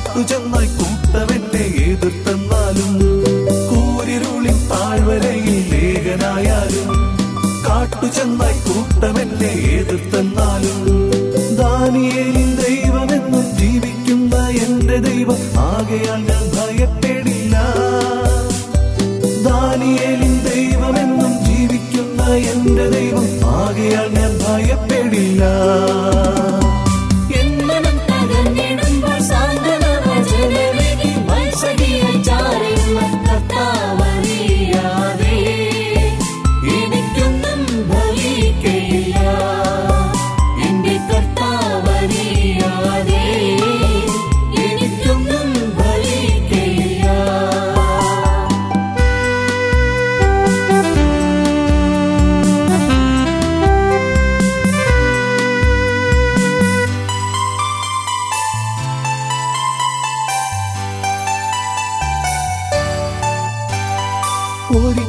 കാട്ടുചെന്നായി കൂട്ടമെന്നെ എതിർത്തെന്നാലും കൂരിരുളിൻ താഴ്വരയിൽ ലേഖനായാലും കാട്ടുചെന്നായി കൂട്ടമെന്നെ എതിർത്തെന്നാലും ദാനിയേലിൻ ദൈവമെന്നും ജീവിക്കുന്ന എന്റെ ദൈവം ആകയാൽ ഞാൻ ഭയപ്പെടില്ല ദാനിയേലിൻ ദൈവമെന്നും ജീവിക്കുന്ന എന്റെ ദൈവം ആകയാൽ ഞാൻ ഭയപ്പെടില്ല എൻ മനം തകർന്നിടുമ്പോൾ സാന്ത്വന വചനമേകി മത്സരിയായി ചാരുന്ന കർത്താവറിയാതെ എനിക്കൊന്നും ഭവിക്കയില്ല. എന്റെ കർത്താവറിയാതെ എനിക്കൊന്നും ഭവിക്കയില്ല. ഒരിക്കൽ